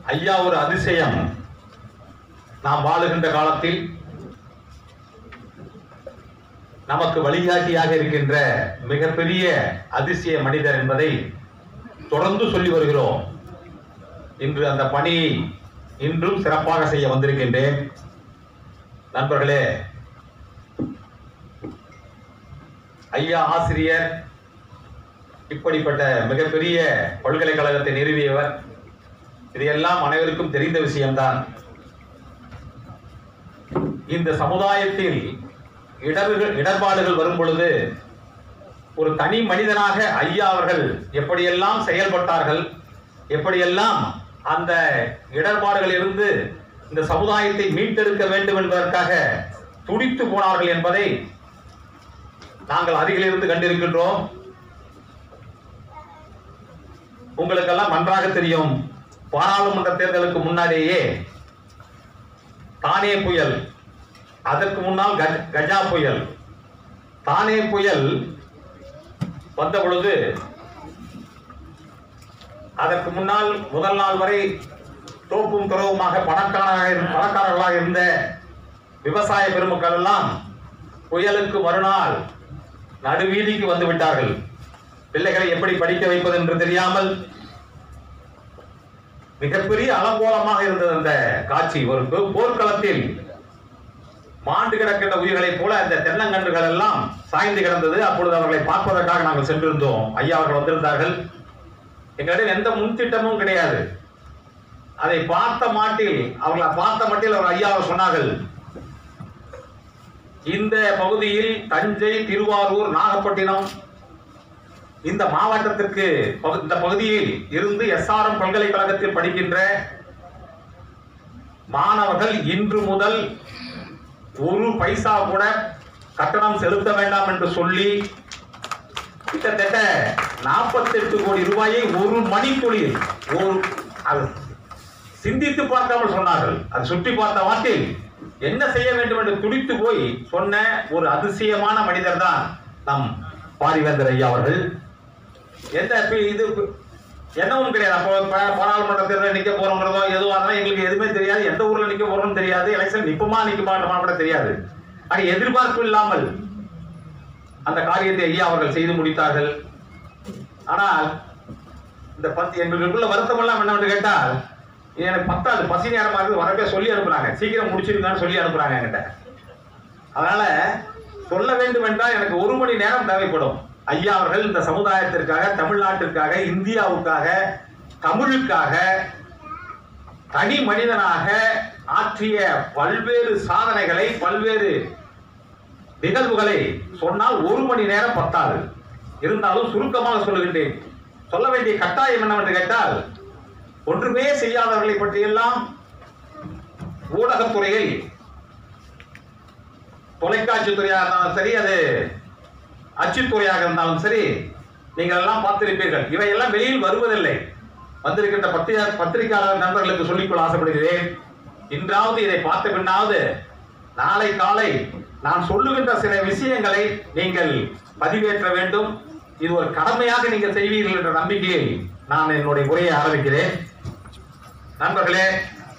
ஐயா ஒரு அதிசயம் நாம் வாழுகின்ற காலத்தில் நமக்கு வழிகாட்டியாக இருக்கின்ற மிகப்பெரிய அதிசய மனிதர் என்பதை தொடர்ந்து சொல்லி வருகிறோம் இன்று அந்த பணியை இன்றும் சிறப்பாக செய்ய வந்திருக்கின்றேன் நண்பர்களே ஐயா ஆசிரியர் இப்படிப்பட்ட மிகப்பெரிய பல்கலைக்கழகத்தை நிறுவியவர் இதையெல்லாம் அனைவருக்கும் தெரிந்த விஷயம்தான் இந்த சமுதாயத்தில் இடர்கள் இடர்பாடுகள் வரும் பொழுது ஒரு தனி மனிதனாக ஐயா அவர்கள் எப்படியெல்லாம் செயல்பட்டார்கள் எப்படியெல்லாம் அந்த இடர்பாடுகளில் இருந்து இந்த சமுதாயத்தை மீட்டெடுக்க வேண்டும் என்பதற்காக துடித்து போனார்கள் என்பதை நாங்கள் அருகிலிருந்து கண்டிருக்கின்றோம் உங்களுக்கெல்லாம் நன்றாக தெரியும் பாராளுமன்ற தேர்தலுக்கு முன்னாடியே தானே புயல் அதற்கு முன்னால் கஜ- கஜா புயல் தானே புயல் வந்த பொழுது அதற்கு முன்னால் முதல் நாள் வரை தோப்பும் துறவுமாக பணக்காரராக இருந்த- பணக்காரர்களாக இருந்த விவசாய பெருமக்கள் எல்லாம் புயலுக்கு மறுநாள் நடுவீதிக்கு வந்து விட்டார்கள் பிள்ளைகளை எப்படி படிக்க வைப்பது என்று தெரியாமல் மிகப்பெரிய அலங்கோலமாக இருந்தது அந்த காட்சி ஒரு போ- போர்க்களத்தில் மாண்டு கிடக்கின்ற உயிர்களைப் போல அந்த தென்னங்கன்றுகள் எல்லாம் சாய்ந்து கிடந்தது அப்பொழுது அவர்களை பார்ப்பதற்காக நாங்கள் சென்றிருந்தோம் ஐயா அவர்கள் வந்திருந்தார்கள் எங்களிடம் எந்த முன்திட்டமும் கிடையாது அதை பார்த்த மாட்டில் அவர்களை பார்த்த மட்டில் அவர் ஐயா அவர் சொன்னார்கள் இந்த பகுதியில் தஞ்சை திருவாரூர் நாகப்பட்டினம் இந்த மாவட்டத்திற்கு பகு- இந்த பகுதியில் இருந்து எஸ்ஆர்எம் பல்கலைக்கழகத்தில் படிக்கின்ற மாணவர்கள் இன்று முதல் ஒரு பைசா கூட கட்டணம் செலுத்த வேண்டாம் என்று சொல்லி கிட்டத்தட்ட 48 கோடி ரூபாயை ஒரு மணித்துளியில் ஒரு அது சிந்தித்து பார்க்காமல் சொன்னார்கள் அது சுற்றி பார்த்த வாட்டில் என்ன செய்ய வேண்டும் என்று துடித்து போய் சொன்ன ஒரு அதிசயமான மனிதர் தான் நம் பாரிவேந்தர் ஐயா அவர்கள் எந்த இப்ப இது என்னவும் கிடையாது அப்போ பா- பாராளுமன்ற தேர்தல் நிக்க போறோங்கிறதோ எதுவாக இருந்தாலும் எங்களுக்கு எதுவுமே தெரியாது எந்த ஊர்ல நிக்க போறோம்னு தெரியாது எலெக்ஷன் நிப்பமா நிக்க மாட்டோமா கூட தெரியாது ஆனா எதிர்பார்ப்பு இல்லாமல் அந்த காரியத்தை ஐயா அவர்கள் செய்து முடித்தார்கள் ஆனால் இந்த பத்து எங்களுக்குள்ள வருத்தம் எல்லாம் என்னவென்று கேட்டால் இது எனக்கு பத்தாது பசி நேரமா இருக்கு வரவே சொல்லி அனுப்புறாங்க சீக்கிரம் முடிச்சிருக்கான்னு சொல்லி அனுப்புறாங்க என்கிட்ட அதனால சொல்ல வேண்டும் என்றால் எனக்கு ஒரு மணி நேரம் தேவைப்படும் ஐயா அவர்கள் இந்த சமுதாயத்திற்காக தமிழ்நாட்டிற்காக இந்தியாவுக்காக தமிழுக்காக தனி மனிதனாக ஆற்றிய பல்வேறு சாதனைகளை பல்வேறு நிகழ்வுகளை சொன்னால் ஒரு மணி நேரம் பத்தாது இருந்தாலும் சுருக்கமாக சொல்லுகின்றேன் சொல்ல வேண்டிய கட்டாயம் என்னவென்று கேட்டால் ஒன்றுமே செய்யாதவர்களை பற்றியெல்லாம் ஊடகத்துறையில் தொலைக்காட்சி துறையாக இருந்தாலும் சரி அது அச்சுத்துறையாக இருந்தாலும் சரி நீங்கள் எல்லாம் பார்த்திருப்பீர்கள் இவையெல்லாம் வெளியில் வருவதில்லை வந்திருக்கின்ற பத்திரிகை பத்திரிகையாளர் நண்பர்களுக்கு சொல்லிக்கொள்ள ஆசைப்படுகிறேன் இன்றாவது இதை பார்த்த பின்னாவது நாளை காலை நான் சொல்லுகின்ற சில விஷயங்களை நீங்கள் பதிவேற்ற வேண்டும் இது ஒரு கடமையாக நீங்கள் செய்வீர்கள் என்ற நம்பிக்கையில் நான் என்னுடைய உரையை ஆரம்பிக்கிறேன் நண்பர்களே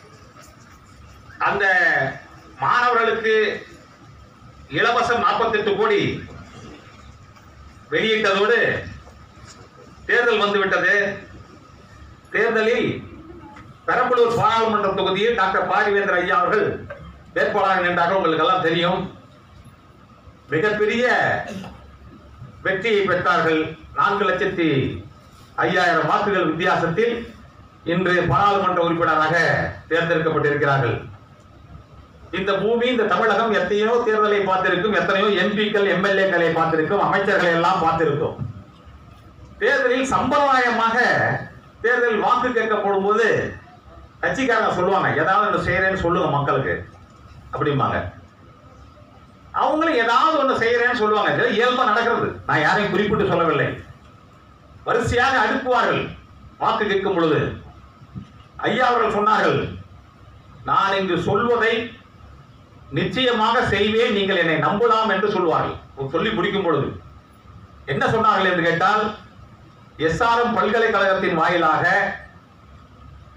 அந்த மாணவர்களுக்கு இலவசம் 48 கோடி வெளியிட்டதோடு தேர்தல் வந்துவிட்டது தேர்தலில் பெரம்பலூர் பாராளுமன்ற தொகுதியில் டாக்டர் பாரிவேந்தர் ஐயா அவர்கள் வேட்பாளராக நின்றார்கள் உங்களுக்கு எல்லாம் தெரியும் மிகப்பெரிய வெற்றியை பெற்றார்கள் நான்கு லட்சத்தி ஐயாயிரம் வாக்குகள் வித்தியாசத்தில் இன்று பாராளுமன்ற உறுப்பினராக தேர்ந்தெடுக்கப்பட்டிருக்கிறார்கள் இந்த பூமி இந்த தமிழகம் எத்தனையோ தேர்தலை பார்த்திருக்கும் எத்தனையோ எம்பிக்கள் எம்எல்ஏக்களை பார்த்திருக்கும் அமைச்சர்களை எல்லாம் பார்த்திருக்கும் தேர்தலில் சம்பிரதாயமாக தேர்தல் வாக்கு கேட்கப்படும் போது கட்சிக்காரங்க சொல்லுவாங்க ஏதாவது ஒன்று செய்யறேன்னு சொல்லுங்க மக்களுக்கு அப்படிம்பாங்க அவங்களும் ஏதாவது ஒன்று செய்யறேன்னு சொல்லுவாங்க இது இயல்பா நடக்கிறது நான் யாரையும் குறிப்பிட்டு சொல்லவில்லை வரிசையாக அடுக்குவார்கள் வாக்கு கேட்கும் பொழுது ஐயா அவர்கள் சொன்னார்கள் நான் இங்கு சொல்வதை நிச்சயமாக செய்வேன் நீங்கள் என்னை நம்பலாம் என்று சொல்வார்கள் சொல்லி முடிக்கும் பொழுது என்ன சொன்னார்கள் என்று கேட்டால் எஸ்ஆர்எம் பல்கலைக்கழகத்தின் வாயிலாக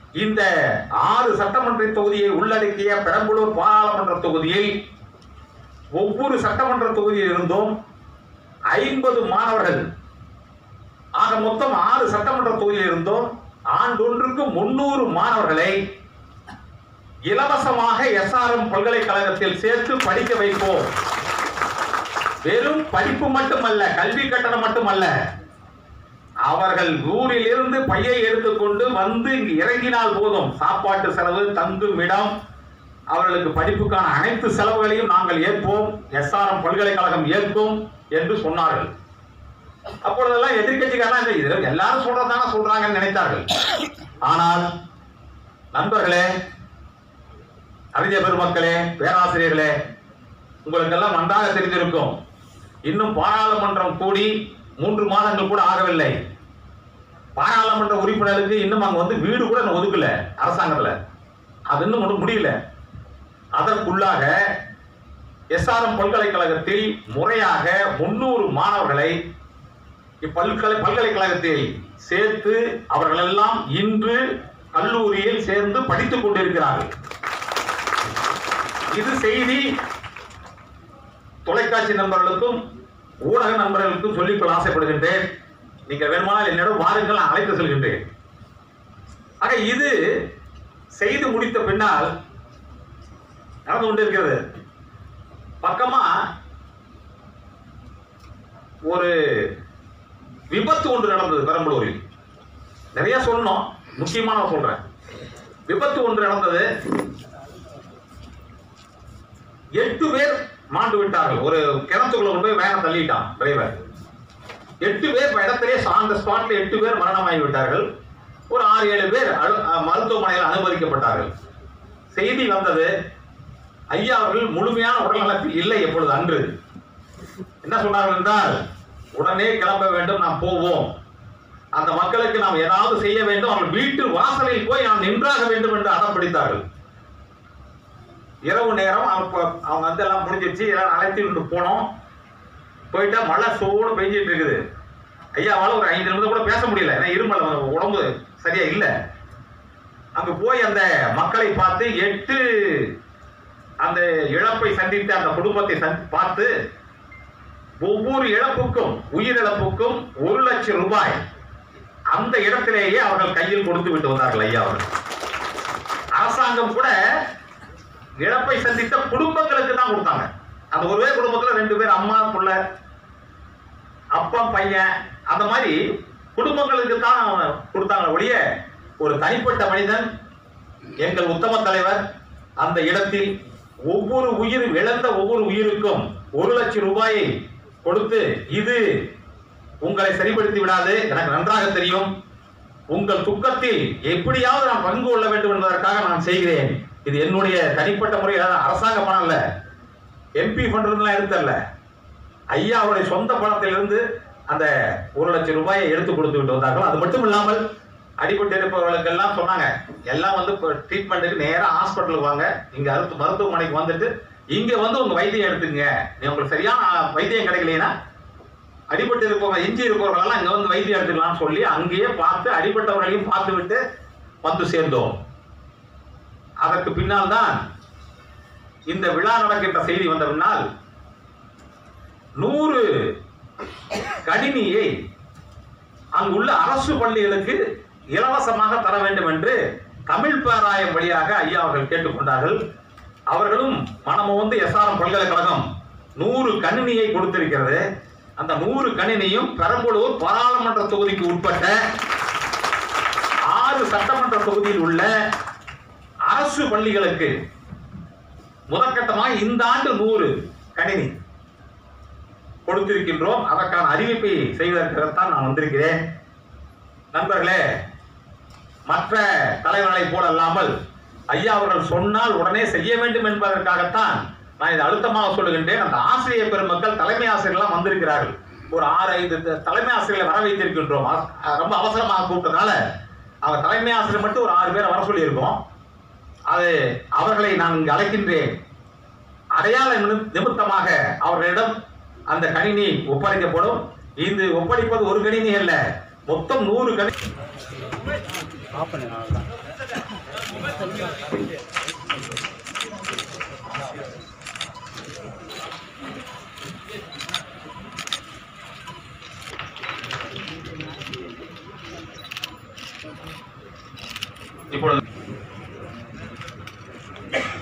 இந்த ஆறு சட்டமன்ற தொகுதியை உள்ளடக்கிய பெரம்பலூர் பாராளுமன்ற தொகுதியில் ஒவ்வொரு சட்டமன்ற தொகுதியில் இருந்தும் ஐம்பது மாணவர்கள் ஆக மொத்தம் ஆறு சட்டமன்ற தொகுதியில் இருந்தும் ஆண்டொன்றுக்கு முன்னூறு மாணவர்களை இலவசமாக எஸ்ஆர்எம் பல்கலைக்கழகத்தில் சேர்த்து படிக்க வைப்போம் வெறும் படிப்பு மட்டுமல்ல கல்வி கட்டணம் மட்டுமல்ல அவர்கள் ஊரில் இருந்து பையை எடுத்துக்கொண்டு வந்து இங்கு இறங்கினால் போதும் சாப்பாட்டு செலவு தங்கும் இடம் அவர்களுக்கு படிப்புக்கான அனைத்து செலவுகளையும் நாங்கள் ஏற்போம் எஸ்ஆர்எம் பல்கலைக்கழகம் ஏற்கும் என்று சொன்னார்கள் அப்பொழுதெல்லாம் எதிர்கட்சிக்காரன் இது எல்லாரும் சொல்றதான சொல்றாங்கன்னு நினைத்தார்கள் ஆனால் நண்பர்களே அறிஞர் பெருமக்களே பேராசிரியர்களே உங்களுக்கெல்லாம் நன்றாக தெரிந்திருக்கும் இன்னும் பாராளுமன்றம் கூடி மூன்று மாதங்கள் கூட ஆகவில்லை பாராளுமன்ற உறுப்பினருக்கு இன்னும் அங்க வந்து வீடு கூட இன்னும் ஒதுக்கல அரசாங்கத்துல அது இன்னும் ஒன்றும் முடியல அதற்குள்ளாக எஸ்ஆர்எம் பல்கலைக்கழகத்தில் முறையாக முன்னூறு மாணவர்களை இப்பல்கலை பல்கலைக்கழகத்தில் சேர்த்து அவர்களெல்லாம் இன்று கல்லூரியில் சேர்ந்து படித்துக் கொண்டிருக்கிறார்கள் இது செய்தி தொலைக்காட்சி நண்பர்களுக்கும் ஊடக நண்பர்களுக்கும் சொல்லிக்கொள்ள ஆசைப்படுகின்றேன் நீங்க வேணுமானால் என்னிடம் வாருங்கள் நான் அழைத்து செல்கின்றேன் ஆக இது செய்து முடித்த பின்னால் நடந்து கொண்டிருக்கிறது பக்கமா ஒரு விபத்து ஒன்று நடந்தது பெரம்பலூரில் நிறைய சொல்லணும் முக்கியமான சொல்றேன் விபத்து ஒன்று நடந்தது எட்டு பேர் மாண்டு விட்டார்கள் ஒரு கிணத்துக்குள்ள கொண்டு போய் வேகம் தள்ளிட்டான் டிரைவர் எட்டு பேர் இடத்திலே அந்த ஸ்பாட்ல எட்டு பேர் மரணமாகி விட்டார்கள் ஒரு ஆறு ஏழு பேர் அழு- அஹ் மருத்துவமனையில் அனுமதிக்கப்பட்டார்கள் செய்தி வந்தது ஐயா அவர்கள் முழுமையான உடல்நலத்தில் இல்லை எப்பொழுது அன்று என்ன சொன்னார்கள் என்றால் உடனே கிளம்ப வேண்டும் நாம் போவோம் அந்த மக்களுக்கு நாம் ஏதாவது செய்ய வேண்டும் அவர்கள் வீட்டு வாசலில் போய் நாம் நின்றாக வேண்டும் என்று அடம் பிடித்தார்கள் இரவு நேரம் அவங்க அவங்க வந்து எல்லாம் முடிஞ்சிருச்சு எல்லாம் அழைத்து விட்டு போனோம் போயிட்டா மழை சோடு பெஞ்சிட்டு இருக்குது ஐயாவால ஒரு ஐந்து நிமிடம் கூட பேச முடியல ஏன்னா இருமல் அவன் உடம்பு சரியா இல்லை அங்க போய் அந்த மக்களை பார்த்து எட்டு அந்த இழப்பை சந்தித்த அந்த குடும்பத்தை சந்தி- பார்த்து ஒவ்வொரு இழப்புக்கும் உயிரிழப்புக்கும் ஒரு லட்சம் ரூபாய் அந்த இடத்திலேயே அவர்கள் கையில் கொடுத்து விட்டு வந்தார்கள் ஐயா அவர்கள் அரசாங்கம் கூட இழப்பை சந்தித்த குடும்பங்களுக்கு தான் கொடுத்தாங்க அந்த ஒரே குடும்பத்துல ரெண்டு பேர் அம்மா புள்ள அப்பா பையன் அந்த மாதிரி குடும்பங்களுக்கு தான் கொடுத்தாங்க ஒழிய ஒரு தனிப்பட்ட மனிதன் எங்கள் உத்தம தலைவர் அந்த இடத்தில் ஒவ்வொரு உயிர் இழந்த ஒவ்வொரு உயிருக்கும் ஒரு லட்சம் ரூபாயை கொடுத்து இது உங்களை சரிப்படுத்தி விடாது எனக்கு நன்றாக தெரியும் உங்கள் துக்கத்தில் எப்படியாவது நான் பங்கு கொள்ள வேண்டும் என்பதற்காக நான் செய்கிறேன் இது என்னுடைய தனிப்பட்ட முறையில் அதாவது அரசாங்க பணம் இல்ல எம்பி ஃபண்ட்லாம் எடுத்தல்ல ஐயா அவருடைய சொந்த பணத்திலிருந்து அந்த ஒரு லட்சம் ரூபாயை எடுத்து கொடுத்து விட்டு வந்தார்கள் அது மட்டும் இல்லாமல் அடிபட்டு இருப்பவர்களுக்கெல்லாம் சொன்னாங்க எல்லாம் வந்து ட்ரீட்மெண்ட்டுக்கு நேராக ஹாஸ்பிட்டலுக்கு வாங்க இங்க அறுத்து மருத்துவமனைக்கு வந்துட்டு இங்க வந்து உங்க வைத்தியம் எடுத்துங்க நீ உங்களுக்கு சரியான வைத்தியம் கிடைக்கலைன்னா அடிபட்டு இருப்பவங்க எஞ்சி இருப்பவர்கள் எல்லாம் இங்க வந்து வைத்தியம் எடுத்துக்கலாம்னு சொல்லி அங்கேயே பார்த்து அடிபட்டவர்களையும் பார்த்து விட்டு வந்து சேர்ந்தோம் அதற்கு பின்னால் தான் இந்த விழா நடக்கின்ற செய்தி வந்த பின்னால் நூறு கணினியை அங்குள்ள அரசு பள்ளிகளுக்கு இலவசமாக தர வேண்டும் என்று தமிழ் பேராயம் வழியாக ஐயா அவர்கள் கேட்டுக்கொண்டார்கள் அவர்களும் மனமும் வந்து எஸ்ஆர்எம் பல்கலைக்கழகம் நூறு கணினியை கொடுத்திருக்கிறது அந்த நூறு கணினியும் பெரம்பலூர் பாராளுமன்ற தொகுதிக்கு உட்பட்ட ஆறு சட்டமன்ற தொகுதியில் உள்ள அரசு பள்ளிகளுக்கு முதற்கட்டமாக இந்த ஆண்டு நூறு கணினி கொடுத்திருக்கின்றோம் அதற்கான அறிவிப்பை செய்வதற்காகத்தான் நான் வந்திருக்கிறேன் நண்பர்களே மற்ற தலைவர்களைப் போல அல்லாமல் ஐயா அவர்கள் சொன்னால் உடனே செய்ய வேண்டும் என்பதற்காகத்தான் நான் இதை அழுத்தமாக சொல்லுகின்றேன் அந்த ஆசிரியர் பெருமக்கள் தலைமை ஆசிரியர்கள்லாம் வந்திருக்கிறார்கள் ஒரு ஆறு ஐந்து த- தலைமை ஆசிரியர்களை வர வைத்திருக்கின்றோம் அ- ரொம்ப அவசரமாக கூப்பிட்டதுனால அவங்க தலைமை ஆசிரியர் மட்டும் ஒரு ஆறு பேரை வர சொல்லியிருக்கோம் அது அவர்களை நான் இங்கு அழைக்கின்றேன் அடையாள நிமி- நிமித்தமாக அவர்களிடம் அந்த கணினி ஒப்படைக்கப்படும் இது ஒப்படைப்பது ஒரு கணினி அல்ல மொத்தம் நூறு கணினி ஆஃப் பண்ணு அவ்வளோதான் இப்பொழுது